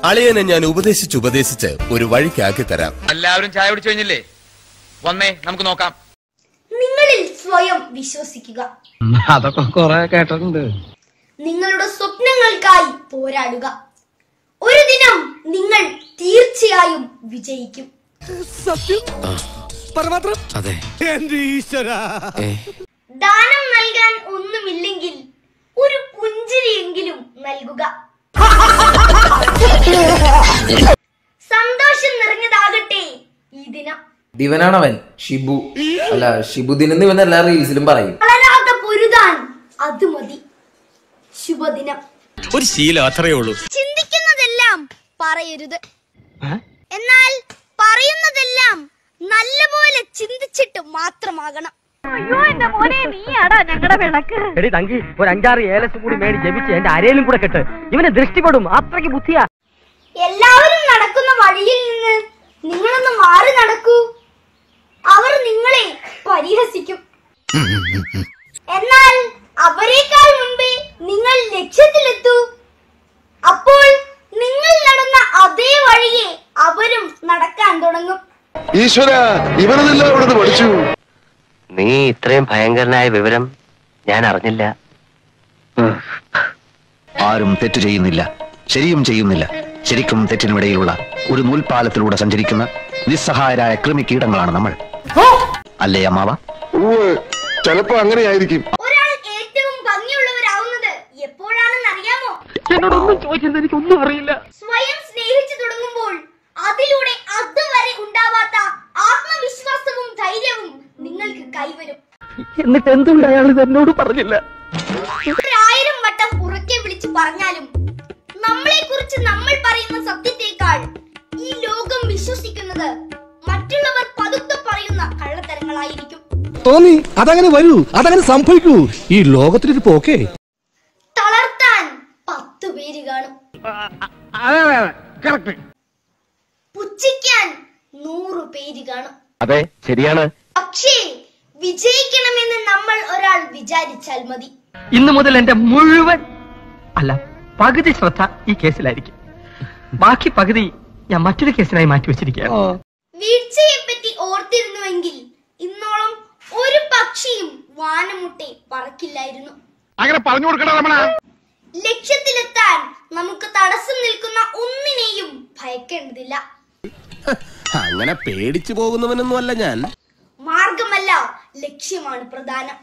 അളിയനെ ഞാൻ ഉപദേശിച്ച് ഉപദേശിച്ച് ഒരു വഴിക്കാക്കി തരാം എല്ലാവരും ചായ കുടിച്ചു കഴിഞ്ഞില്ലേ വന്നേ നമുക്ക് നോക്കാം നിങ്ങളിൽ സ്വയം വിശ്വസിക്കുക അതൊക്കെ കൊറേ കേട്ടിട്ടുണ്ട് നിങ്ങളുടെ സ്വപ്നങ്ങൾക്കായി പോരാടുക ഒരു ദിനം നിങ്ങൾ തീർച്ചയായും വിജയിക്കും അതെ ദാനം നൽകാൻ ഒന്നുമില്ലെങ്കിൽ ഒരു പുഞ്ചിരിയെങ്കിലും നൽകുക സന്തോഷം നിറഞ്ഞതാകട്ടെ ഈ ദിനം ദിവനാണവൻ ഷിബു അല്ല ഷിബുദിൻ എന്ന് ഇവൻ എല്ലാ റീൽസിലും പറയും വളരാതെ പൊരുതാൻ അത് മതി ശുഭദിനം ഒരു ശീലം അത്രയേ ഉള്ളൂ ചിന്തിക്കുന്നതെല്ലാം പറയരുത് എന്നാൽ പറയുന്നതെല്ലാം നല്ലപോലെ ചിന്തിച്ചിട്ട് മാത്രമാകണം എടി തങ്കി ഒരു അഞ്ചാറ് ഏലസ് കൂടി മേടി ജപിച്ച് എന്റെ അരയിലും കൂടെ കെട്ട് ഇവന് ദൃഷ്ടിപ്പെടും അത്രയ്ക്ക് ബുദ്ധിയാ എല്ലാവരും നടക്കുന്ന വഴിയിൽ നിന്ന് നിങ്ങളൊന്ന് മാറി നടക്കൂ അവർ നിങ്ങളെ പരിഹസിക്കും എന്നാൽ അവരെക്കാൾ മുൻപേ നിങ്ങൾ ലക്ഷ്യത്തിലെത്തൂ അപ്പോൾ നിങ്ങൾ നടന്ന അതേ വഴിയെ അവരും നടക്കാൻ തുടങ്ങും ഈശ്വര ഇവരതെല്ലാം ഇവിടെ നിന്ന് പഠിച്ചു നീ ഇത്രയും ഭയങ്കരനായ വിവരം ഞാൻ അറിഞ്ഞില്ല ആരും തെറ്റ് ചെയ്യുന്നില്ല ശരിയും ചെയ്യുന്നില്ല ശരിക്കും തെറ്റിനുമിടയിലുള്ള ഒരു നൂൽപാലത്തിലൂടെ സഞ്ചരിക്കുന്ന നിസ്സഹായരായ കൃമി കീടങ്ങളാണ് നമ്മൾ അല്ലേ അമ്മാവ ചിലപ്പോ അങ്ങനെയായിരിക്കും ഒരാൾ ഏറ്റവും ഭംഗിയുള്ളവരാവുന്നത് എപ്പോഴാണെന്ന് അറിയാമോ എന്നോടൊന്നും ചോദിക്കുന്നത് എനിക്ക് ഒന്നും അറിയില്ല സ്വയം സ്നേഹിച്ചു തുടങ്ങുമ്പോൾ അതിലൂടെ അതുവരെ ഉണ്ടാവാത്ത ആത്മവിശ്വാസവും ധൈര്യവും നിങ്ങൾക്ക് കൈവരും എന്നിട്ട് എന്തുകൊണ്ട് അയാൾ ഇത് എന്നോട് പറഞ്ഞില്ല ഒരായിരം വട്ടം ഉറക്കെ വിളിച്ചു പറഞ്ഞാലും നമ്മളെ കുറിച്ച് നമ്മൾ പറയുന്ന സത്യത്തെക്കാൾ ഈ ലോകം വിശ്വസിക്കുന്നത് മറ്റുള്ളവർ പതുക്കെ പറയുന്ന കള്ളത്തരങ്ങളായിരിക്കും തോന്നി അതങ്ങനെ വരൂ അതങ്ങനെ സംഭവിക്കൂ ഈ ലോകത്തിലൊരു പോക്കേ തളർത്താൻ പത്തു പേര് കാണും പുച്ഛിക്കാൻ നൂറു പേര് കാണും അതെ ശരിയാണ് പക്ഷേ വിജയിക്കണമെന്ന് നമ്മൾ ഒരാൾ വിചാരിച്ചാൽ മതി ഇന്നു മുതൽ എന്റെ മുഴുവൻ അല്ല പകുതി ശ്രദ്ധ ഈ കേസിലായിരിക്കും ബാക്കി പകുതി ഞാൻ മറ്റൊരു കേസിനായി മാറ്റിവെച്ചിരിക്കുകയാണ് വീഴ്ചയെ പറ്റി ഓർത്തിരുന്നുവെങ്കിൽ ഇന്നോളം ഒരു പക്ഷിയും വാനമുട്ടെ പറക്കില്ലായിരുന്നു അങ്ങനെ പറഞ്ഞു കൊടുക്കണ രമണ ലക്ഷ്യത്തിലെത്താൻ നമുക്ക് തടസ്സം നിൽക്കുന്ന ഒന്നിനെയും ഭയക്കേണ്ടതില്ല അങ്ങനെ പേടിച്ചു പോകുന്നവനൊന്നും അല്ല ഞാൻ മാർഗമല്ല ലക്ഷ്യമാണ് പ്രധാനം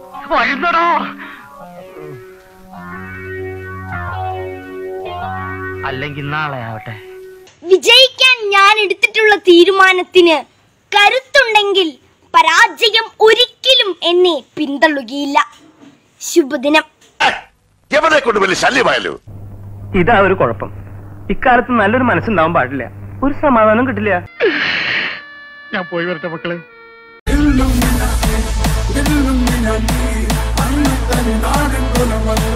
അല്ലെങ്കിൽ നാളെ ആവട്ടെ വിജയിക്കാൻ ഞാൻ എടുത്തിട്ടുള്ള തീരുമാനത്തിന് കരുത്തുണ്ടെങ്കിൽ പരാജയം ഒരിക്കലും എന്നെ പിന്തള്ളുകയില്ല ശുഭദിനം എവനെ കൊണ്ട് വലിയ ശല്യമായല്ലോ ഇതാ ഒരു കുഴപ്പം ഇക്കാലത്ത് നല്ലൊരു മനസ്സുണ്ടാവാൻ പാടില്ല ഒരു സമാധാനം കിട്ടില്ല ഞാൻ പോയി വരട്ടെ മക്കളെ Illuminati, Illuminati, I'm not